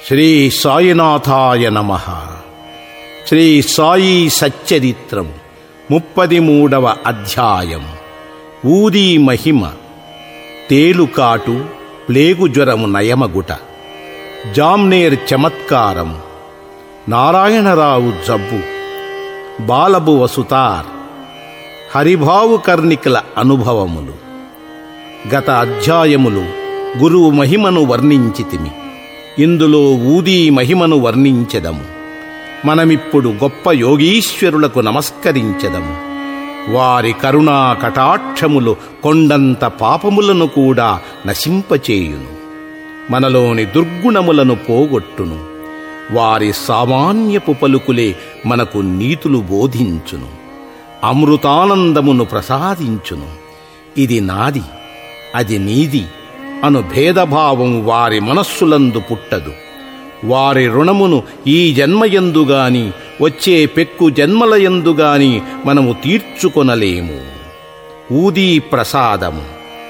శ్రీ సాయినాథాయ నమ శ్రీ సాయి సచ్చరిత్రం ముప్పది మూడవ అధ్యాయం ఊదీ మహిమ తేలుకాటు ప్లేగు జ్వరము నయమగుట జామ్నేర్ చమత్కారం నారాయణరావు జబ్బు బాలబు వసుతార్ హరిభావు కర్ణికల అనుభవములు గత అధ్యాయములు గురువు మహిమను వర్ణించితిమి ఇందులో ఊదీ మహిమను వర్ణించెదము మనమిప్పుడు గొప్ప యోగీశ్వరులకు నమస్కరించెదము వారి కరుణా కటాక్షములు కొండంత పాపములను కూడా నశింపచేయును మనలోని దుర్గుణములను పోగొట్టును వారి సామాన్యపు పలుకులే మనకు నీతులు బోధించును అమృతానందమును ప్రసాదించును ఇది నాది అది నీది అను భేదభావం వారి మనస్సులందు పుట్టదు వారి రుణమును ఈ జన్మయందుగాని వచ్చే పెక్కు జన్మలయందుగాని మనము తీర్చుకొనలేము ఊదీ ప్రసాదము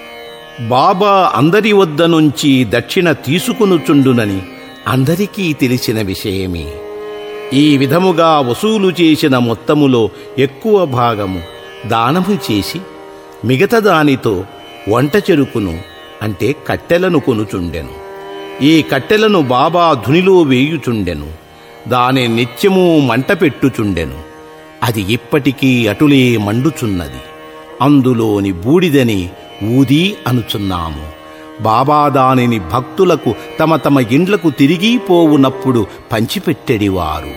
బాబా అందరి వద్ద నుంచి దక్షిణ తీసుకునుచుండునని అందరికీ తెలిసిన విషయమే ఈ విధముగా వసూలు చేసిన మొత్తములో ఎక్కువ భాగము దానము చేసి మిగతా దానితో వంట చెరుకును అంటే కట్టెలను కొనుచుండెను ఈ కట్టెలను బాబా ధునిలో వేయుచుండెను దాని నిత్యము మంట పెట్టుచుండెను అది ఇప్పటికీ అటులే మండుచున్నది అందులోని బూడిదని ఊది అనుచున్నాము బాబా దానిని భక్తులకు తమ తమ ఇండ్లకు తిరిగి పోవునప్పుడు పంచిపెట్టెడివారు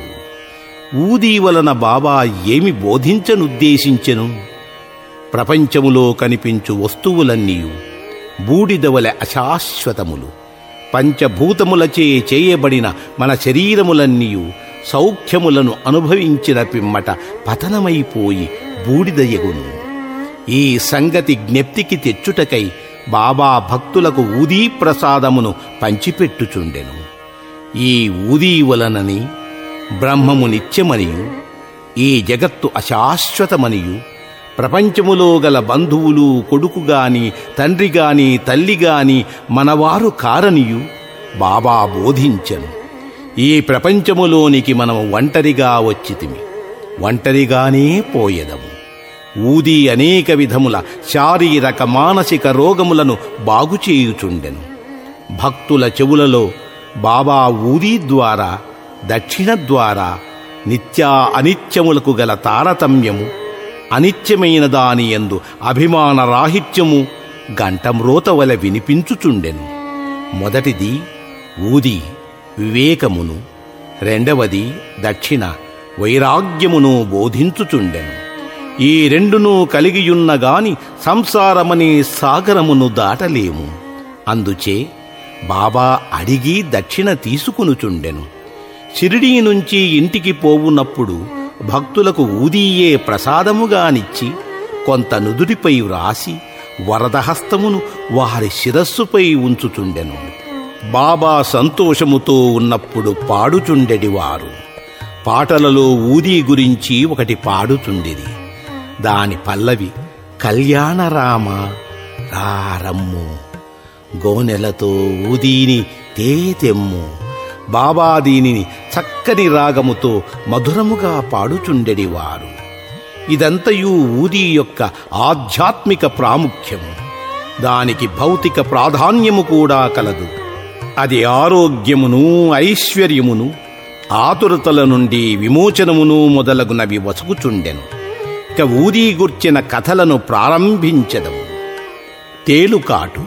ఊదీ వలన బాబా ఏమి బోధించనుద్దేశించెను ప్రపంచములో కనిపించు వస్తువులన్నీయు బూడిదవలె అశాశ్వతములు పంచభూతములచే చేయబడిన మన శరీరములన్నీయు సౌఖ్యములను అనుభవించిన పిమ్మట పతనమైపోయి బూడిదయగును ఈ సంగతి జ్ఞప్తికి తెచ్చుటకై బాబా భక్తులకు ఊదీ ప్రసాదమును పంచిపెట్టుచుండెను ఈ ఊదీ వలనని బ్రహ్మము నిత్యమనియు ఈ జగత్తు అశాశ్వతమనియు ప్రపంచములో గల బంధువులు కొడుకు గాని తండ్రి గాని తల్లి గాని మనవారు కారనియు బాబా బోధించెను ఈ ప్రపంచములోనికి మనము ఒంటరిగా వచ్చితిమి ఒంటరిగానే పోయేదము ఊది అనేక విధముల శారీరక మానసిక రోగములను బాగుచేయుచుండెను భక్తుల చెవులలో బాబా ఊదీ ద్వారా దక్షిణ ద్వారా నిత్యా అనిత్యములకు గల తారతమ్యము అనిత్యమైన దాని ఎందు అభిమాన రాహిత్యము గంటమ్రోత వలె వినిపించుచుండెను మొదటిది ఊది వివేకమును రెండవది దక్షిణ వైరాగ్యమును బోధించుచుండెను ఈ రెండును కలిగియున్న గాని సంసారమనే సాగరమును దాటలేము అందుచే బాబా అడిగి దక్షిణ తీసుకునుచుండెను షిరిడీ నుంచి ఇంటికి పోవునప్పుడు భక్తులకు ఊదీయే ప్రసాదముగానిచ్చి కొంత నుదుటిపై వ్రాసి వరదహస్తమును వారి శిరస్సుపై ఉంచుచుండెను బాబా సంతోషముతో ఉన్నప్పుడు పాడుచుండెడివారు పాటలలో ఊదీ గురించి ఒకటి పాడుచుండెది దాని పల్లవి కళ్యాణరామ రారమ్ము గోనెలతో ఊదీని తేతెమ్ము బాబా దీనిని చక్కని రాగముతో మధురముగా పాడుచుండెడివారు ఇదంతయు ఊదీ యొక్క ఆధ్యాత్మిక ప్రాముఖ్యము దానికి భౌతిక ప్రాధాన్యము కూడా కలదు అది ఆరోగ్యమును ఐశ్వర్యమును ఆతురతల నుండి విమోచనమును మొదలగునవి వసుకుచుండెను ఇక ఊదీ గుర్చిన కథలను ప్రారంభించదము తేలుకాటు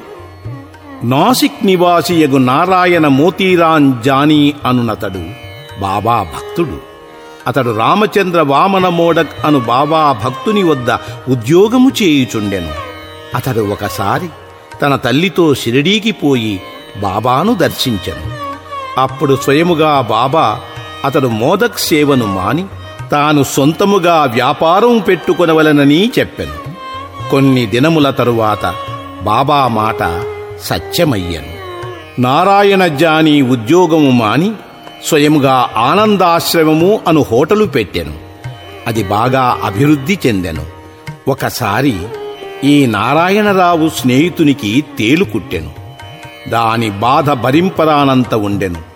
నాసిక్ నివాసియగు నారాయణ మోతీరాన్ జానీ అనునతడు బాబా భక్తుడు అతడు రామచంద్ర వామన మోడక్ అను బాబా భక్తుని వద్ద ఉద్యోగము చేయుచుండెను అతడు ఒకసారి తన తల్లితో షిరిడీకి పోయి బాబాను దర్శించెను అప్పుడు స్వయముగా బాబా అతడు మోదక్ సేవను మాని తాను సొంతముగా వ్యాపారం పెట్టుకొనవలనని చెప్పెను కొన్ని దినముల తరువాత బాబా మాట సత్యమయ్యను నారాయణ జాని ఉద్యోగము మాని స్వయముగా ఆనందాశ్రమము అను హోటలు పెట్టెను అది బాగా అభివృద్ధి చెందెను ఒకసారి ఈ నారాయణరావు స్నేహితునికి తేలు కుట్టెను దాని బాధ భరింపరానంత ఉండెను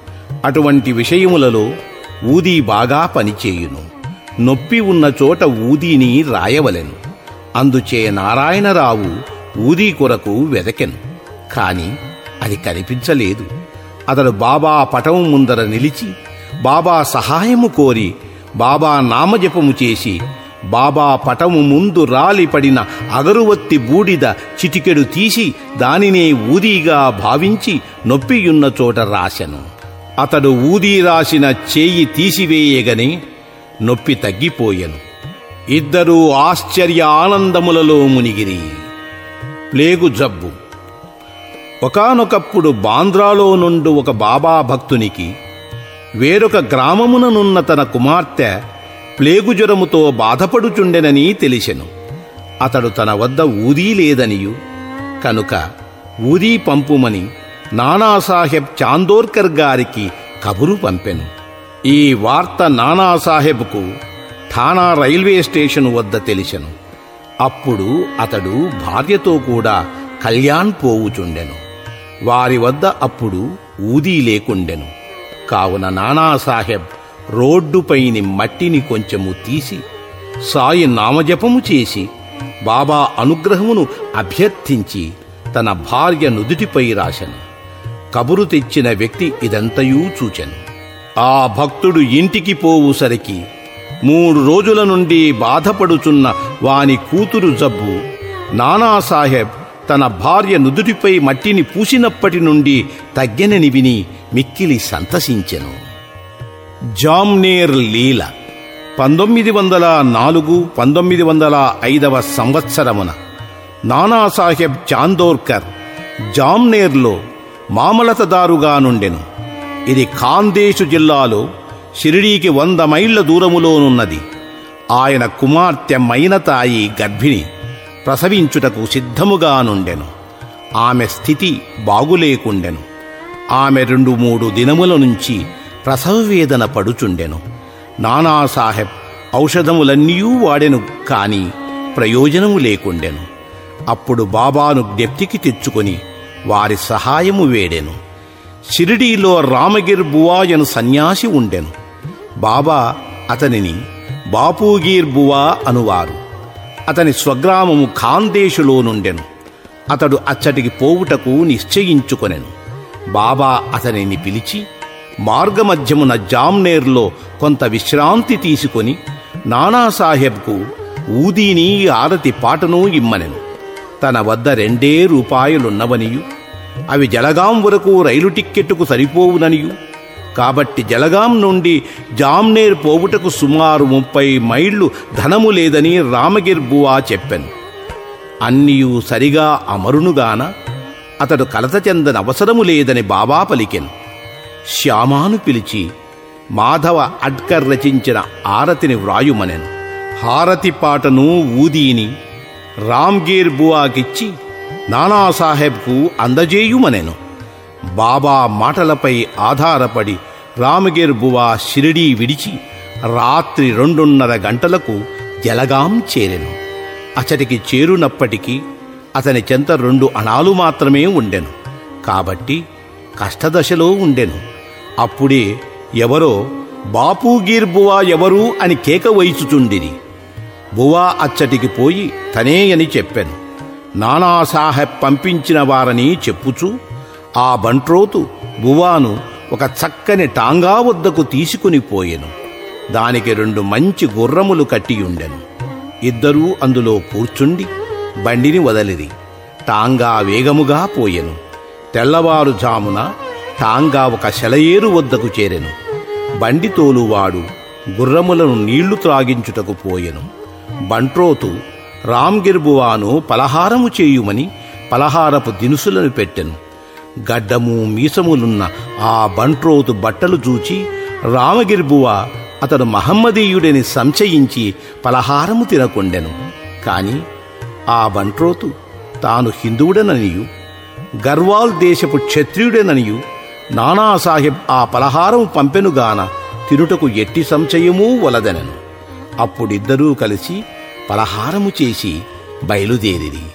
అటువంటి విషయములలో ఊదీ బాగా పనిచేయును నొప్పి ఉన్న చోట ఊదీని రాయవలెను అందుచే నారాయణరావు ఊదీ కొరకు వెదకెను కాని అది కనిపించలేదు అతడు బాబా పటం ముందర నిలిచి బాబా సహాయము కోరి బాబా నామజపము చేసి బాబా పటము ముందు రాలిపడిన అగరువత్తి బూడిద చిటికెడు తీసి దానినే ఊదీగా భావించి నొప్పియున్న చోట రాశెను అతడు ఊదీ రాసిన చేయి తీసివేయగని నొప్పి తగ్గిపోయెను ఇద్దరూ ఆశ్చర్య ఆనందములలో మునిగిరి ప్లేగు జబ్బు ఒకానొకప్పుడు బాంద్రాలో నుండి ఒక బాబా భక్తునికి వేరొక గ్రామముననున్న తన కుమార్తె ప్లేగు జ్వరముతో బాధపడుచుండెనని తెలిసెను అతడు తన వద్ద ఊదీ లేదనియు కనుక ఊదీ పంపుమని నానాసాహెబ్ చాందోర్కర్ గారికి కబురు పంపెను ఈ వార్త నానాసాహెబ్కు ఠానా రైల్వే స్టేషన్ వద్ద తెలిసెను అప్పుడు అతడు భార్యతో కూడా కళ్యాణ్ పోవుచుండెను వారి వద్ద అప్పుడు ఊదీ లేకుండెను కావున నానాసాహెబ్ రోడ్డుపైని మట్టిని కొంచెము తీసి సాయి నామజపము చేసి బాబా అనుగ్రహమును అభ్యర్థించి తన భార్య నుదుటిపై రాశను కబురు తెచ్చిన వ్యక్తి ఇదంతయూ చూచెను ఆ భక్తుడు ఇంటికి పోవుసరికి మూడు రోజుల నుండి బాధపడుచున్న వాని కూతురు జబ్బు నానాసాహెబ్ తన భార్య నుదుటిపై మట్టిని పూసినప్పటి నుండి తగ్గెనని విని మిక్కిలి సంతసించెను జామ్నేర్ లీల పంతొమ్మిది వందల నాలుగు పంతొమ్మిది వందల ఐదవ సంవత్సరమున నానాసాహెబ్ చాందోర్కర్ జామ్నేర్లో మామలతదారుగా నుండెను ఇది ఖాందేశు జిల్లాలో షిరిడీకి వంద మైళ్ల దూరములోనున్నది ఆయన కుమార్తె మైనతాయి గర్భిణి ప్రసవించుటకు సిద్ధముగా నుండెను ఆమె స్థితి బాగులేకుండెను ఆమె రెండు మూడు దినముల నుంచి ప్రసవ వేదన పడుచుండెను నానాసాహెబ్ ఔషధములన్నీ వాడెను కాని ప్రయోజనము లేకుండెను అప్పుడు బాబాను జ్ఞప్తికి తెచ్చుకొని వారి సహాయము వేడెను షిరిడీలో రామగిర్ బువాయను సన్యాసి ఉండెను బాబా అతనిని బాపూగీర్ బువా అనువారు అతని స్వగ్రామము ఖాందేశులో నుండెను అతడు అచ్చటికి పోవుటకు నిశ్చయించుకొనెను బాబా అతనిని పిలిచి మార్గమధ్యమున జామ్నేర్లో కొంత విశ్రాంతి తీసుకొని నానాసాహెబ్కు ఊదీని ఆరతి పాటను ఇమ్మనెను తన వద్ద రెండే రూపాయలున్నవనియు అవి జలగాం వరకు రైలు టిక్కెట్టుకు సరిపోవుననియు కాబట్టి జలగాం నుండి జామ్నేర్ పోవుటకు సుమారు ముప్పై మైళ్ళు ధనము లేదని రామగిర్ బువా చెప్పెను అన్నియు సరిగా అమరునుగాన అతడు కలత చెందని అవసరము లేదని బాబా పలికెను శ్యామాను పిలిచి మాధవ అడ్కర్ రచించిన ఆరతిని వ్రాయుమనెను హారతి పాటను ఊదీని రామ్గీర్ బువాకిచ్చి నానాసాహెబ్కు అందజేయుమనెను బాబా మాటలపై ఆధారపడి రామగిర్ బువా షిరిడీ విడిచి రాత్రి రెండున్నర గంటలకు జలగాం చేరెను అతడికి చేరునప్పటికీ అతని చెంత రెండు అణాలు మాత్రమే ఉండెను కాబట్టి కష్టదశలో ఉండెను అప్పుడే ఎవరో బాపూగీర్ బువా ఎవరు అని కేక వయచుచుండిరి బువా అచ్చటికి పోయి తనే అని చెప్పాను నానాసాహెబ్ పంపించిన వారని చెప్పుచూ ఆ బంట్రోతు బువాను ఒక చక్కని టాంగా వద్దకు తీసుకుని పోయెను దానికి రెండు మంచి గుర్రములు కట్టియుండెను ఇద్దరూ అందులో కూర్చుండి బండిని వదలిరి టాంగా వేగముగా పోయెను తెల్లవారుజామున టాంగా ఒక సెలయేరు వద్దకు చేరెను బండి తోలువాడు గుర్రములను నీళ్లు త్రాగించుటకు పోయెను బంట్రోతు రామ్గిర్బువాను పలహారము చేయుమని పలహారపు దినుసులను పెట్టెను గడ్డము మీసములున్న ఆ బంట్రోతు బట్టలు చూచి రామగిర్బువ అతడు మహమ్మదీయుడని సంశయించి పలహారము తినకుండెను కాని ఆ బంట్రోతు తాను హిందువుడననియు గర్వాల్ దేశపు క్షత్రియుడననియు నానాసాహెబ్ ఆ పలహారం పంపెనుగాన తినుటకు ఎట్టి సంశయమూ వలదనెను అప్పుడిద్దరూ కలిసి పలహారము చేసి బయలుదేరిరి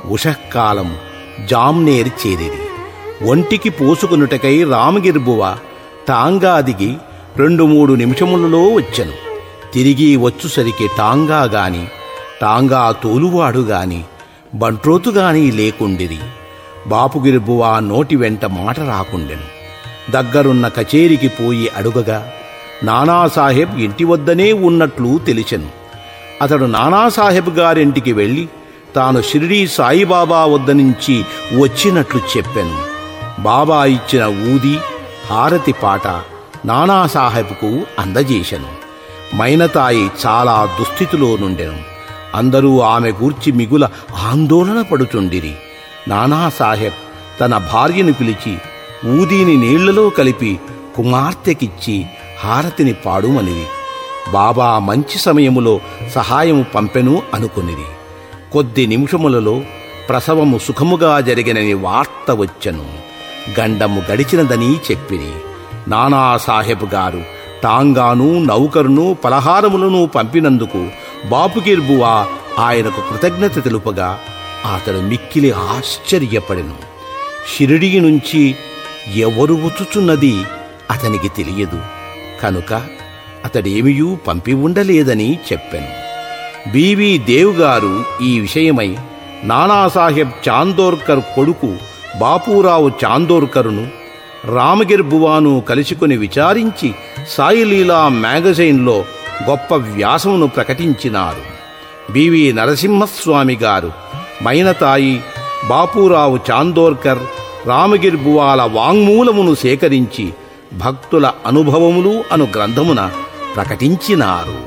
ఉషఃకాలం జామ్నేర్ చేరిరి ఒంటికి పోసుకునుటకై రామగిర్బువ టాంగా దిగి రెండు మూడు నిమిషములలో వచ్చెను తిరిగి వచ్చుసరికి టాంగా గాని టాంగా తోలువాడు గాని బంట్రోతు గాని లేకుండిరి బాపుగిరి బువా నోటి వెంట మాట రాకుండెను దగ్గరున్న కచేరికి పోయి అడుగగా నానాసాహెబ్ ఇంటి వద్దనే ఉన్నట్లు తెలిసెను అతడు నానాసాహెబ్ గారింటికి వెళ్ళి తాను షిరిడీ సాయిబాబా వద్ద నుంచి వచ్చినట్లు చెప్పాను బాబా ఇచ్చిన ఊది హారతి పాట నానాసాహెబ్కు అందజేశను మైనతాయి చాలా దుస్థితిలో నుండెను అందరూ ఆమె గూర్చి మిగుల ఆందోళన పడుచుండిరి నానాసాహెబ్ తన భార్యను పిలిచి ఊదీని నీళ్లలో కలిపి కుమార్తెకిచ్చి హారతిని పాడుమనిది బాబా మంచి సమయములో సహాయము పంపెను అనుకునిది కొద్ది నిమిషములలో ప్రసవము సుఖముగా జరిగినని వార్త వచ్చెను గండము గడిచినదని చెప్పిరి నానాసాహెబ్ గారు టాంగాను నౌకరును పలహారములను పంపినందుకు బాపుకిర్బువా ఆయనకు కృతజ్ఞత తెలుపగా అతడు మిక్కిలి ఆశ్చర్యపడెను షిరిడీ నుంచి ఎవరు వచ్చుచున్నది అతనికి తెలియదు కనుక అతడేమియూ పంపి ఉండలేదని చెప్పాను బీవీ దేవ్ గారు ఈ విషయమై నానాసాహెబ్ చాందోర్కర్ కొడుకు బాపూరావు చాందోర్కరును రామగిర్ బువాను కలుసుకుని విచారించి సాయిలీలా మ్యాగజైన్లో గొప్ప వ్యాసమును ప్రకటించినారు బివి నరసింహస్వామి గారు మైనతాయి బాపూరావు చాందోర్కర్ రామగిర్ బువాల వాంగ్మూలమును సేకరించి భక్తుల అనుభవములు అను గ్రంథమున ప్రకటించినారు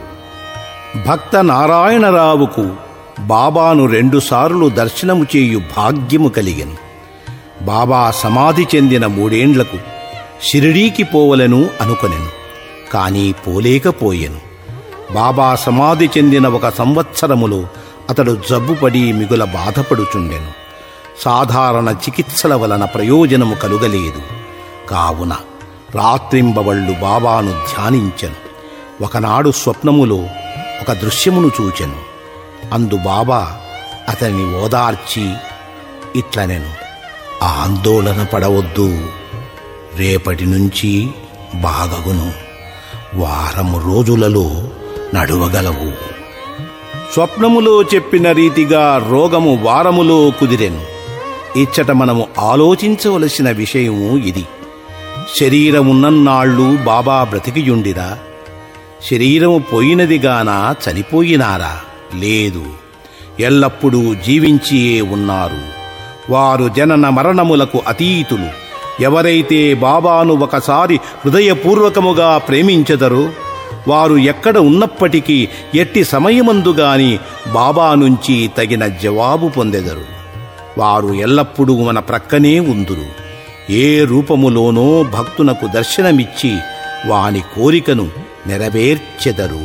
భక్త నారాయణరావుకు బాబాను రెండుసార్లు దర్శనము చేయు భాగ్యము కలిగెను బాబా సమాధి చెందిన మూడేండ్లకు షిరిడీకి పోవలను అనుకొనెను కానీ పోలేకపోయెను బాబా సమాధి చెందిన ఒక సంవత్సరములో అతడు జబ్బుపడి మిగుల బాధపడుచుండెను సాధారణ చికిత్సల వలన ప్రయోజనము కలుగలేదు కావున రాత్రింబవళ్ళు బాబాను ధ్యానించెను ఒకనాడు స్వప్నములో ఒక దృశ్యమును చూచెను అందు బాబా అతన్ని ఓదార్చి ఇట్లనెను ఆందోళన పడవద్దు రేపటి నుంచి బాగగును వారము రోజులలో నడువగలవు స్వప్నములో చెప్పిన రీతిగా రోగము వారములో కుదిరెను ఇచ్చట మనము ఆలోచించవలసిన విషయము ఇది శరీరమున్నన్నాళ్ళు బాబా బ్రతికియుండిరా శరీరము పోయినదిగాన చనిపోయినారా లేదు ఎల్లప్పుడూ జీవించియే ఉన్నారు వారు జనన మరణములకు అతీతులు ఎవరైతే బాబాను ఒకసారి హృదయపూర్వకముగా ప్రేమించెదరో వారు ఎక్కడ ఉన్నప్పటికీ ఎట్టి సమయమందుగాని బాబా నుంచి తగిన జవాబు పొందెదరు వారు ఎల్లప్పుడూ మన ప్రక్కనే ఉందురు ఏ రూపములోనో భక్తునకు దర్శనమిచ్చి వాని కోరికను నెరవేర్చెదరు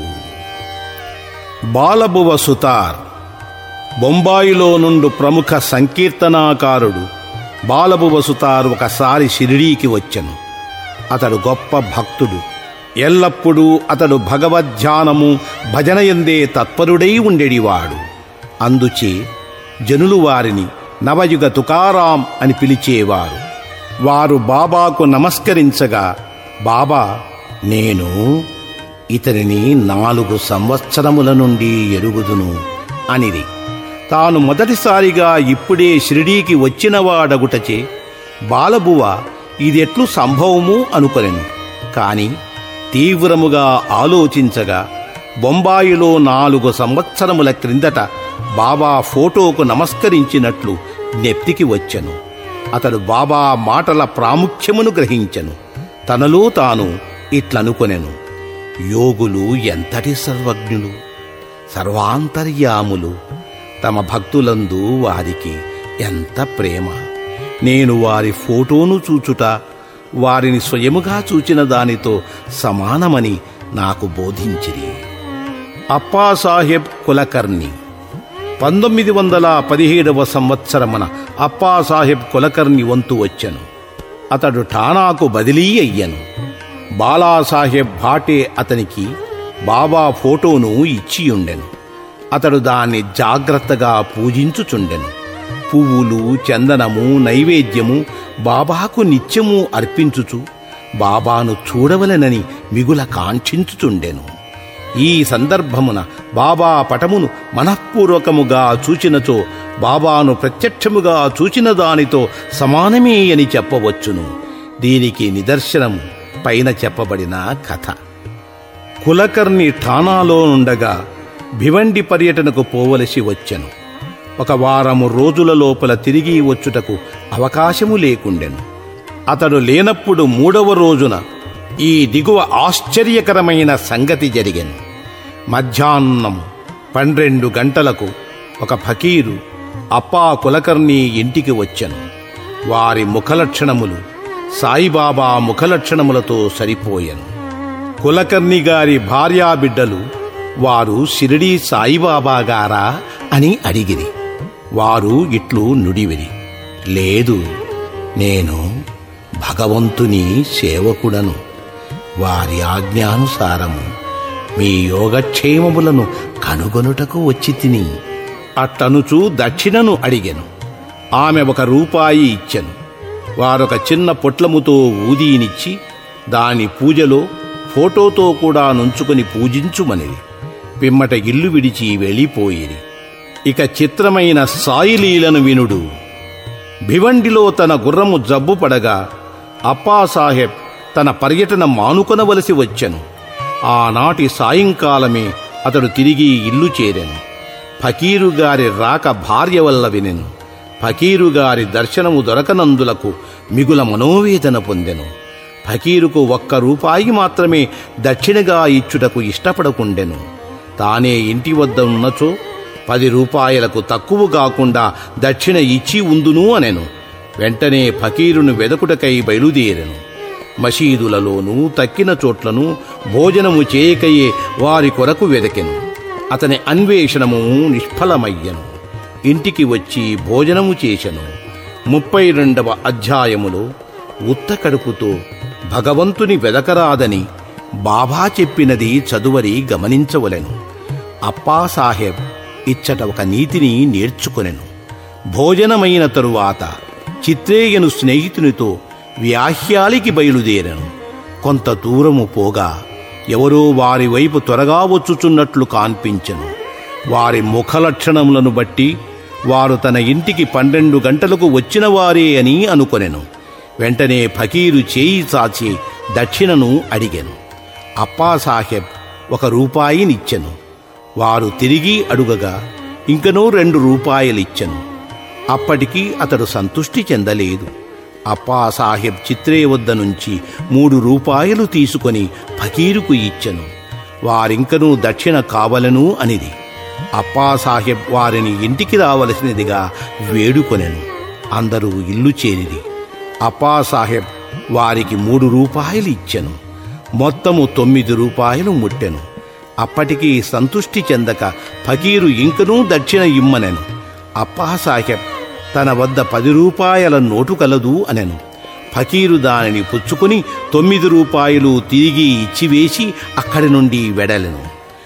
బాలబువ సుతార్ బొంబాయిలో నుండు ప్రముఖ సంకీర్తనాకారుడు బాలబువ సుతార్ ఒకసారి షిరిడీకి వచ్చెను అతడు గొప్ప భక్తుడు ఎల్లప్పుడూ అతడు భగవద్ధ్యానము భజనయందే తత్పరుడై ఉండేడివాడు అందుచే జనులు వారిని నవయుగ తుకారాం అని పిలిచేవారు వారు బాబాకు నమస్కరించగా బాబా నేను ఇతనిని నాలుగు సంవత్సరముల నుండి ఎరుగుదును అనిది తాను మొదటిసారిగా ఇప్పుడే షిరిడీకి వచ్చినవాడగుటచే బాలబువ ఇదెట్లు సంభవము అనుకొనెను కాని తీవ్రముగా ఆలోచించగా బొంబాయిలో నాలుగు సంవత్సరముల క్రిందట బాబా ఫోటోకు నమస్కరించినట్లు నెప్తికి వచ్చెను అతడు బాబా మాటల ప్రాముఖ్యమును గ్రహించెను తనలో తాను ఇట్లనుకొనెను యోగులు ఎంతటి సర్వజ్ఞులు సర్వాంతర్యాములు తమ భక్తులందు వారికి ఎంత ప్రేమ నేను వారి ఫోటోను చూచుట వారిని స్వయముగా చూచిన దానితో సమానమని నాకు బోధించిరి అప్పాసాహెబ్ కులకర్ణి పంతొమ్మిది వందల పదిహేడవ సంవత్సరమున అప్పాసాహెబ్ కులకర్ణి వంతు వచ్చెను అతడు ఠానాకు బదిలీ అయ్యను బాలాసాహెబ్ భాటే అతనికి బాబా ఫోటోను ఇచ్చియుండెను అతడు దాన్ని జాగ్రత్తగా పూజించుచుండెను పువ్వులు చందనము నైవేద్యము బాబాకు నిత్యము అర్పించుచు బాబాను చూడవలెనని మిగుల కాంక్షించుచుండెను ఈ సందర్భమున బాబా పటమును మనఃపూర్వకముగా చూచినచో బాబాను ప్రత్యక్షముగా చూచిన దానితో సమానమే అని చెప్పవచ్చును దీనికి నిదర్శనము పైన చెప్పబడిన కథ కులకర్ణి ఠానాలో ఉండగా భివండి పర్యటనకు పోవలసి వచ్చెను ఒక వారము రోజుల లోపల తిరిగి వచ్చుటకు అవకాశము లేకుండెను అతడు లేనప్పుడు మూడవ రోజున ఈ దిగువ ఆశ్చర్యకరమైన సంగతి జరిగెను మధ్యాహ్నం పన్నెండు గంటలకు ఒక ఫకీరు అప్పా కులకర్ణి ఇంటికి వచ్చెను వారి ముఖలక్షణములు సాయిబాబా ముఖలక్షణములతో సరిపోయెను కులకర్ణి గారి భార్యాబిడ్డలు వారు షిరిడీ సాయిబాబా గారా అని అడిగిరి వారు ఇట్లు నుడివిరి లేదు నేను భగవంతుని సేవకుడను వారి ఆజ్ఞానుసారము మీ యోగక్షేమములను కనుగొనుటకు వచ్చి తిని అట్టనుచూ దక్షిణను అడిగెను ఆమె ఒక రూపాయి ఇచ్చెను వారొక చిన్న పొట్లముతో ఊదీనిచ్చి దాని పూజలో ఫోటోతో కూడా నుంచుకొని పూజించుమనిది పిమ్మట ఇల్లు విడిచి వెళ్ళిపోయిరి ఇక చిత్రమైన సాయిలీలను వినుడు భివండిలో తన గుర్రము జబ్బు పడగా అప్పాసాహెబ్ తన పర్యటన మానుకొనవలసి వచ్చెను ఆనాటి సాయంకాలమే అతడు తిరిగి ఇల్లు చేరెను ఫకీరు గారి రాక భార్య వల్ల వినెను ఫకీరు గారి దర్శనము దొరకనందులకు మిగుల మనోవేదన పొందెను ఫకీరుకు ఒక్క రూపాయి మాత్రమే దక్షిణగా ఇచ్చుటకు ఇష్టపడకుండెను తానే ఇంటి వద్ద ఉన్నచో పది రూపాయలకు తక్కువ కాకుండా దక్షిణ ఇచ్చి ఉందును అనెను వెంటనే ఫకీరును వెదకుటకై బయలుదేరెను మసీదులలోనూ తక్కిన చోట్లను భోజనము చేయకయే వారి కొరకు వెదకెను అతని అన్వేషణము నిష్ఫలమయ్యను ఇంటికి వచ్చి భోజనము చేశను ముప్పై రెండవ అధ్యాయములో ఉత్త కడుపుతో భగవంతుని వెదకరాదని బాబా చెప్పినది చదువరి గమనించవలెను అప్పాసాహెబ్ ఇచ్చట ఒక నీతిని నేర్చుకొనెను భోజనమైన తరువాత చిత్రేయను స్నేహితునితో వ్యాహ్యాలికి బయలుదేరను కొంత దూరము పోగా ఎవరో వారి వైపు త్వరగా వచ్చుచున్నట్లు కాన్పించెను వారి ముఖలక్షణములను బట్టి వారు తన ఇంటికి పన్నెండు గంటలకు వచ్చిన వారే అని అనుకొనెను వెంటనే ఫకీరు చేయి చాచి దక్షిణను అడిగెను అప్పాసాహెబ్ ఒక రూపాయినిచ్చెను వారు తిరిగి అడుగగా ఇంకనూ రెండు రూపాయలిచ్చెను అప్పటికి అతడు సంతుష్టి చెందలేదు అప్పాసాహెబ్ చిత్రే వద్ద నుంచి మూడు రూపాయలు తీసుకొని ఫకీరుకు ఇచ్చెను వారింకనూ దక్షిణ కావలను అనిది అప్పాసాహెబ్ వారిని ఇంటికి రావలసినదిగా వేడుకొనెను అందరూ ఇల్లు చేరిరి అప్పాసాహెబ్ వారికి మూడు రూపాయలు ఇచ్చెను మొత్తము తొమ్మిది రూపాయలు ముట్టెను అప్పటికి సంతుష్టి చెందక ఫకీరు ఇంకనూ దక్షిణ ఇమ్మనెను అప్పాసాహెబ్ తన వద్ద పది రూపాయల నోటు కలదు అనెను ఫకీరు దానిని పుచ్చుకుని తొమ్మిది రూపాయలు తిరిగి ఇచ్చివేసి అక్కడి నుండి వెడలెను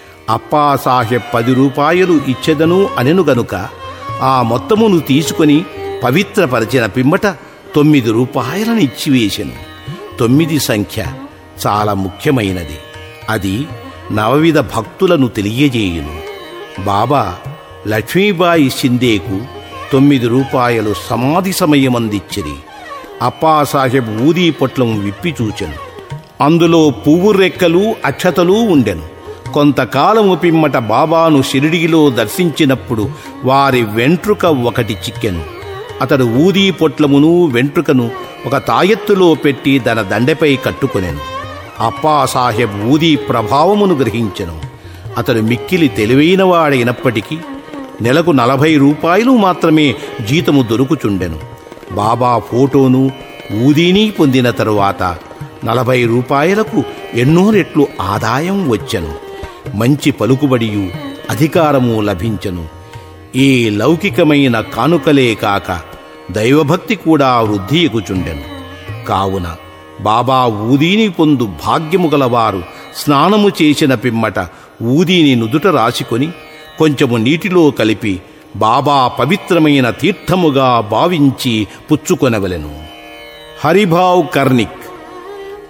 అప్పాసాహెబ్ పది రూపాయలు ఇచ్చెదను అనెను గనుక ఆ మొత్తమును తీసుకొని పవిత్రపరచిన పిమ్మట తొమ్మిది రూపాయలను ఇచ్చివేశెను తొమ్మిది సంఖ్య చాలా ముఖ్యమైనది అది నవవిధ భక్తులను తెలియజేయును బాబా లక్ష్మీబాయి షిందేకు తొమ్మిది రూపాయలు సమాధి సమయమందిచ్చిరి అప్పాసాహెబ్ ఊదీ పొట్లం విప్పి చూచెను అందులో పువ్వు రెక్కలు అక్షతలు ఉండెను కొంతకాలము పిమ్మట బాబాను షిరిడిలో దర్శించినప్పుడు వారి వెంట్రుక ఒకటి చిక్కెను అతడు ఊదీ పొట్లమును వెంట్రుకను ఒక తాయెత్తులో పెట్టి తన దండెపై కట్టుకొనెను అప్పాసాహెబ్ ఊదీ ప్రభావమును గ్రహించెను అతడు మిక్కిలి తెలివైనవాడైనప్పటికీ నెలకు నలభై రూపాయలు మాత్రమే జీతము దొరుకుచుండెను బాబా ఫోటోను ఊదీని పొందిన తరువాత నలభై రూపాయలకు ఎన్నో రెట్లు ఆదాయం వచ్చెను మంచి పలుకుబడియు అధికారము లభించెను ఈ లౌకికమైన కానుకలే కాక దైవభక్తి కూడా వృద్ధి ఎగుచుండెను కావున బాబా ఊదీని పొందు భాగ్యము గలవారు స్నానము చేసిన పిమ్మట ఊదీని నుదుట రాసుకొని కొంచెము నీటిలో కలిపి బాబా పవిత్రమైన తీర్థముగా భావించి పుచ్చుకొనవలెను హరిభావ్ కర్నిక్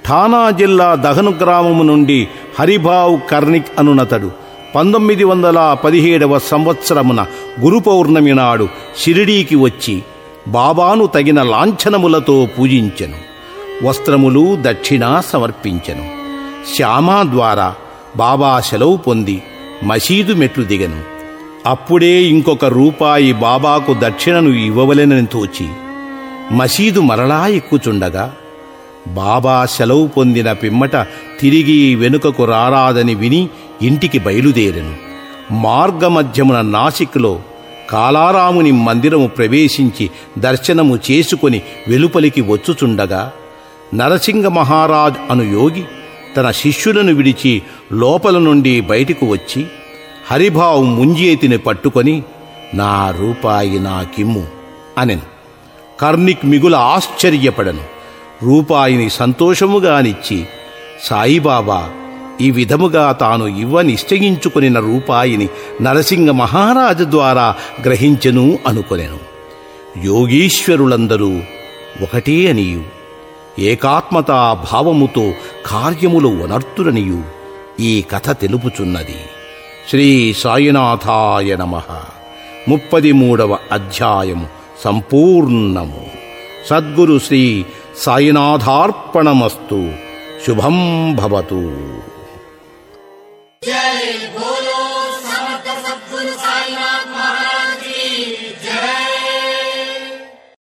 ఠానా జిల్లా దహను గ్రామము నుండి హరిభావ్ కర్నిక్ అనునతడు పంతొమ్మిది వందల పదిహేడవ సంవత్సరమున గురు పౌర్ణమి నాడు షిరిడీకి వచ్చి బాబాను తగిన లాంఛనములతో పూజించెను వస్త్రములు దక్షిణ సమర్పించెను శ్యామా ద్వారా బాబా సెలవు పొంది మసీదు మెట్లు దిగను అప్పుడే ఇంకొక రూపాయి బాబాకు దక్షిణను ఇవ్వవలెనని తోచి మసీదు మరలా ఎక్కుచుండగా బాబా సెలవు పొందిన పిమ్మట తిరిగి వెనుకకు రారాదని విని ఇంటికి బయలుదేరెను మార్గమధ్యమున నాసిక్లో కాలారాముని మందిరము ప్రవేశించి దర్శనము చేసుకొని వెలుపలికి వచ్చుచుండగా నరసింగ మహారాజ్ అను యోగి తన శిష్యులను విడిచి లోపల నుండి బయటికి వచ్చి హరిభావు ముంజేతిని పట్టుకొని నా రూపాయి నాకిమ్ము అనెను కర్ణిక్ మిగుల ఆశ్చర్యపడను రూపాయిని సంతోషముగానిచ్చి సాయిబాబా ఈ విధముగా తాను ఇవ్వ నిశ్చయించుకొనిన రూపాయిని నరసింగ మహారాజు ద్వారా గ్రహించెను అనుకొనెను యోగీశ్వరులందరూ ఒకటే అనియు ఏకాత్మతా భావముతో కార్యములు వనర్తురనియు ఈ కథ తెలుపుచున్నది శ్రీ సాయినాథాయ నమ ముప్పది మూడవ అధ్యాయము సంపూర్ణము సద్గురు శ్రీ సాయినాథార్పణమస్తు శుభం భవతు